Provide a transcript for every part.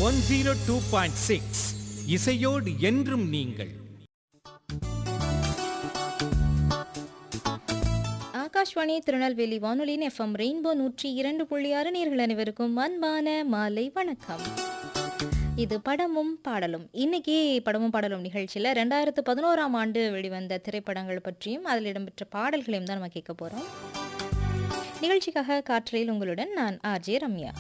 one zero two point six இசையோடு என்றும் நீங்கள் ஆகாஷ்வாணி திருநெல்வேலி வானொலியின் எஃப்எம் ரெயின்போ நூற்றி இரண்டு புள்ளி ஆறு நேர்கள் அனைவருக்கும் அன்பான மாலை வணக்கம் இது படமும் பாடலும் இன்னைக்கு படமும் பாடலும் நிகழ்ச்சியில் ரெண்டாயிரத்து பதினோராம் ஆண்டு வெளிவந்த திரைப்படங்கள் பற்றியும் அதில் இடம்பெற்ற பாடல்களையும் தான் நம்ம கேட்க போகிறோம் நிகழ்ச்சிக்காக காற்றலையில் உங்களுடன் நான் ஆர்ஜே ரம்யா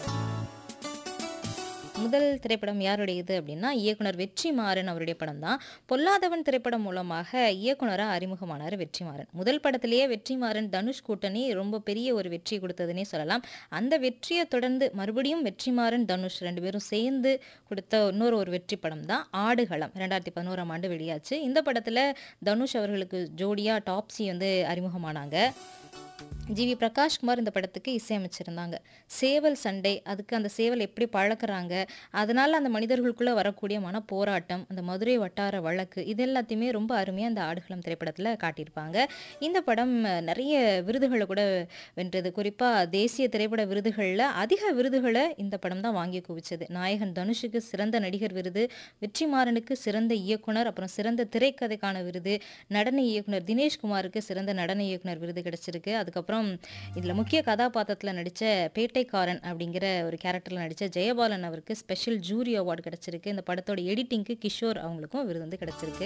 முதல் திரைப்படம் யாருடையது அப்படின்னா இயக்குனர் வெற்றிமாறன் அவருடைய படம் தான் பொல்லாதவன் திரைப்படம் மூலமாக இயக்குனராக அறிமுகமானார் வெற்றிமாறன் முதல் படத்திலேயே வெற்றிமாறன் தனுஷ் கூட்டணி ரொம்ப பெரிய ஒரு வெற்றி கொடுத்ததுன்னே சொல்லலாம் அந்த வெற்றியை தொடர்ந்து மறுபடியும் வெற்றிமாறன் தனுஷ் ரெண்டு பேரும் சேர்ந்து கொடுத்த இன்னொரு ஒரு வெற்றி படம் தான் ஆடுகளம் ரெண்டாயிரத்தி பதினோராம் ஆண்டு வெளியாச்சு இந்த படத்தில் தனுஷ் அவர்களுக்கு ஜோடியாக டாப்ஸி வந்து அறிமுகமானாங்க ஜிவி பிரகாஷ்குமார் இந்த படத்துக்கு இசையமைச்சிருந்தாங்க சேவல் சண்டை அதுக்கு அந்த சேவல் எப்படி பழக்கிறாங்க அதனால அந்த மனிதர்களுக்குள்ள வரக்கூடிய மன போராட்டம் அந்த மதுரை வட்டார வழக்கு இது எல்லாத்தையுமே ரொம்ப அருமையாக அந்த ஆடுகளம் திரைப்படத்தில் காட்டியிருப்பாங்க இந்த படம் அஹ், நிறைய விருதுகளை கூட வென்றது குறிப்பாக தேசிய திரைப்பட விருதுகளில் அதிக விருதுகளை இந்த படம் தான் வாங்கி குவிச்சது நாயகன் தனுஷுக்கு சிறந்த நடிகர் விருது வெற்றிமாறனுக்கு சிறந்த இயக்குனர் அப்புறம் சிறந்த திரைக்கதைக்கான விருது நடன இயக்குனர் தினேஷ்குமாருக்கு சிறந்த நடன இயக்குனர் விருது கிடைச்சிருக்கு அதுக்கப்புறம் இதில் முக்கிய கதாபாத்திரத்தில் நடித்த பேட்டைக்காரன் அப்படிங்கிற ஒரு கேரக்டரில் நடித்த ஜெயபாலன் அவருக்கு ஸ்பெஷல் ஜூரி அவார்டு கிடைச்சிருக்கு இந்த படத்தோட எடிட்டிங்க்கு கிஷோர் அவங்களுக்கும் விருது வந்து கிடைச்சிருக்கு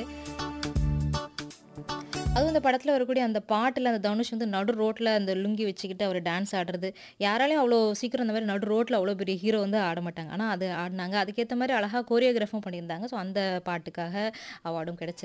அதுவும் இந்த படத்தில் வரக்கூடிய அந்த பாட்டில் அந்த தனுஷ் வந்து நடு ரோட்டில் அந்த லுங்கி வச்சுக்கிட்டு அவர் டான்ஸ் ஆடுறது யாராலையும் அவ்வளோ சீக்கிரம் இந்த மாதிரி நடு ரோட்டில் அவ்வளோ பெரிய ஹீரோ வந்து ஆட மாட்டாங்க ஆனால் அது ஆடினாங்க அதுக்கேற்ற மாதிரி அழகாக கோரியோகிராஃபும் பண்ணியிருந்தாங்க ஸோ அந்த பாட்டுக்காக அவார்டும் கிடைச்சிருக்கு